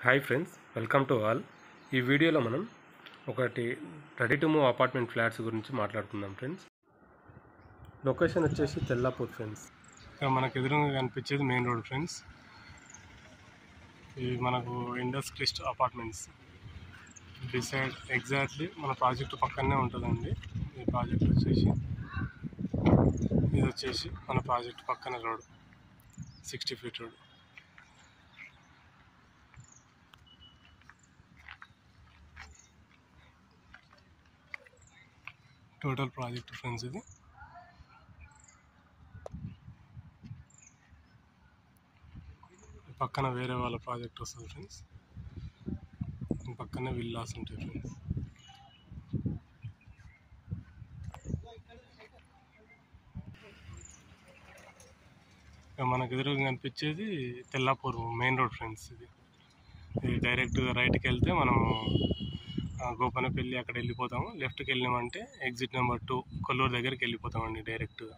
hi friends welcome to all ఈ వీడియోలో మనం ఒకటి ready to move apartment flats గురించి మాట్లాడుకుందాం ఫ్రెండ్స్ లొకేషన్ వచ్చేసి తెల్లాపూర్ ఫ్రెండ్స్ ఇక్కడ మనకు ఎదురుగా కనిపించేది మెయిన్ రోడ్ ఫ్రెండ్స్ ఇవి మనకు Indus crest apartments decide exactly మన ప్రాజెక్ట్ పక్కనే ఉంటుందండి ఈ ప్రాజెక్ట్ వచ్చేసి ఇది వచ్చేసి మన ప్రాజెక్ట్ పక్కన road sixty feet road total project friends ఇది పక్కన వేరే వాళ్ళ ప్రాజెక్ట్ వస్తుంది ఫ్రెండ్స్ పక్కనే విల్లాస్ ఉంటాయి ఫ్రెండ్స్ ఇక మనకు ఎదురుగా కనిపించేది తెల్లాపూర్ మెయిన్ రోడ్ ఫ్రెండ్స్ ఇది ఇది డైరెక్ట్గా రైట్కి వెళ్తే మనము ఆ, గోపనపల్లి అక్కడ వెళ్ళిపోతాము లెఫ్ట్కి వెళ్ళామంటే ఎగ్జిట్ నెంబర్ టూ కొల్లూరు దగ్గరికి వెళ్ళిపోతామండి డైరెక్ట్గా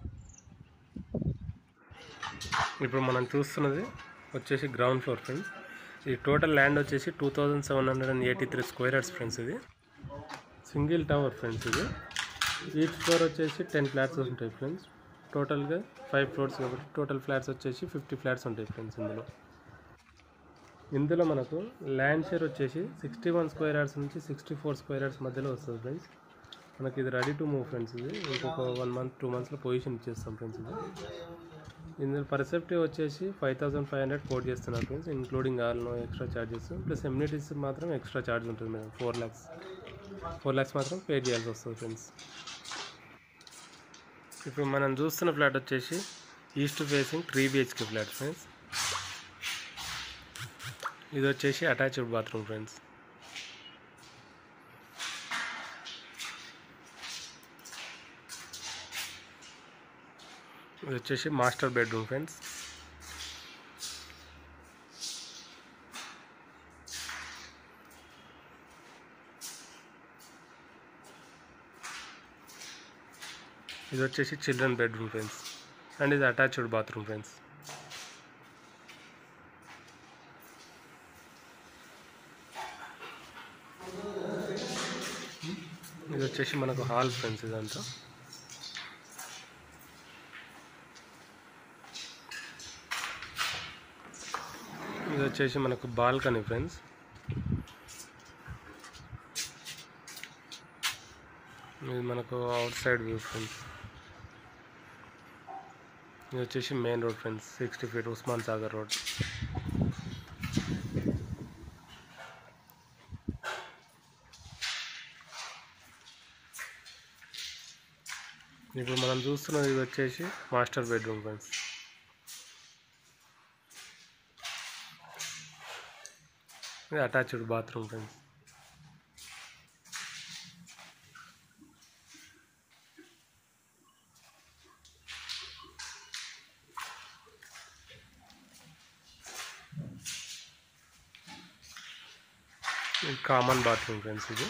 ఇప్పుడు మనం చూస్తున్నది వచ్చేసి గ్రౌండ్ ఫ్లోర్ ఫ్రెండ్స్ ఈ టోటల్ ల్యాండ్ వచ్చేసి two thousand seven hundred and eighty three square yards friends ఇది సింగిల్ టవర్ ఫ్రెండ్స్ ఇది ఈచ్ ఫ్లోర్ వచ్చేసి టెన్ ఫ్లాట్స్ ఉంటాయి ఫ్రెండ్స్ టోటల్గా ఫైవ్ ఫ్లోర్స్ కాబట్టి టోటల్ ఫ్లాట్స్ వచ్చేసి ఫిఫ్టీ ఫ్లాట్స్ ఉంటాయి ఫ్రెండ్స్ ఇందులో ఇందులో మనకు ల్యాండ్ షేర్ వచ్చేసి సిక్స్టీ వన్ స్క్వేర్ యార్డ్స్ నుంచి సిక్స్టీ ఫోర్ స్క్వేర్ యార్డ్స్ మధ్యలో వస్తుంది ఫ్రెండ్స్ మనకి ఇది రెడీ టు మూవ్ ఫ్రెండ్స్ ఇది ఇంకొక వన్ మంత్ టూ మంత్స్లో పొజిషన్ ఇచ్చేస్తాం ఫ్రెండ్స్ ఇది ఇందులో పర్సెప్టివ్ వచ్చేసి five thousand five hundred quote చేస్తున్నారు friends including all no extra charges plus amenities మాత్రం ఎక్స్ట్రా ఛార్జ్ ఉంటుంది madam four lakhs four lakhs మాత్రం పే చేయాల్సి వస్తుంది ఫ్రెండ్స్ ఇప్పుడు మనం చూస్తున్న ఫ్లాట్ వచ్చేసి east facing three BHK flat friends ఇది వచ్చేసి అటాచ్డ్ బాత్రూమ్ ఫ్రెండ్స్ ఇది వచ్చేసి మాస్టర్ బెడ్రూమ్ ఫ్రెండ్స్ ఇది వచ్చేసి చిల్డ్రన్ బెడ్రూమ్ ఫ్రెండ్స్ అండ్ ఇది అటాచ్డ్ బాత్రూమ్ ఫ్రెండ్స్ ఇది వచ్చేసి మనకు హాల్ ఫ్రెండ్స్ ఇదంతా ఇది వచ్చేసి మనకు బాల్కనీ ఫ్రెండ్స్ ఇది మనకు అవుట్ సైడ్ వ్యూ ఫ్రెండ్స్ ఇది వచ్చేసి main road friends sixty feet Osman Sagar road ఇప్పుడు మనం చూస్తున్నది ఇది వచ్చేసి మాస్టర్ బెడ్రూమ్ ఫ్రెండ్స్ ఇది అటాచ్డ్ బాత్రూమ్ ఫ్రెండ్స్ ఇది కామన్ బాత్రూమ్ ఫ్రెండ్స్ ఇది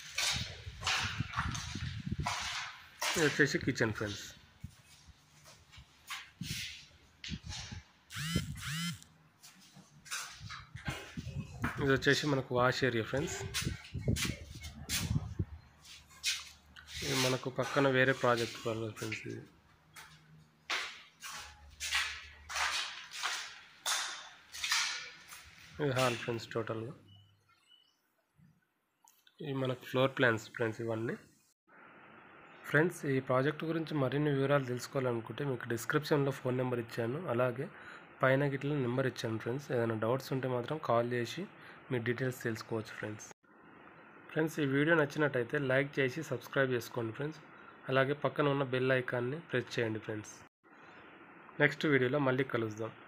ఇది వచ్చేసి కిచెన్ ఫ్రెండ్స్ ఇది వచ్చేసి మనకు వాష్ ఏరియా ఫ్రెండ్స్ ఇది మనకు పక్కన వేరే ప్రాజెక్ట్ పర్లేదు ఫ్రెండ్స్ ఇది ఇది హాల్ ఫ్రెండ్స్ టోటల్గా ఇవి మనకు ఫ్లోర్ ప్లాన్స్ ఫ్రెండ్స్ ఇవన్నీ ఫ్రెండ్స్ ఈ ప్రాజెక్ట్ గురించి మరిన్ని వివరాలు తెలుసుకోవాలనుకుంటే మీకు డిస్క్రిప్షన్లో ఫోన్ నెంబర్ ఇచ్చాను అలాగే పైన గిట్ల నెంబర్ ఇచ్చాను ఫ్రెండ్స్ ఏదైనా డౌట్స్ ఉంటే మాత్రం కాల్ చేసి మీ డీటెయిల్స్ తెలుసుకోవచ్చు ఫ్రెండ్స్ ఫ్రెండ్స్ ఈ వీడియో నచ్చినట్టయితే లైక్ చేసి సబ్స్క్రైబ్ చేసుకోండి ఫ్రెండ్స్ అలాగే పక్కన ఉన్న బెల్ ఐకాన్ని ప్రెస్ చేయండి ఫ్రెండ్స్ నెక్స్ట్ వీడియోలో మళ్ళీ కలుద్దాం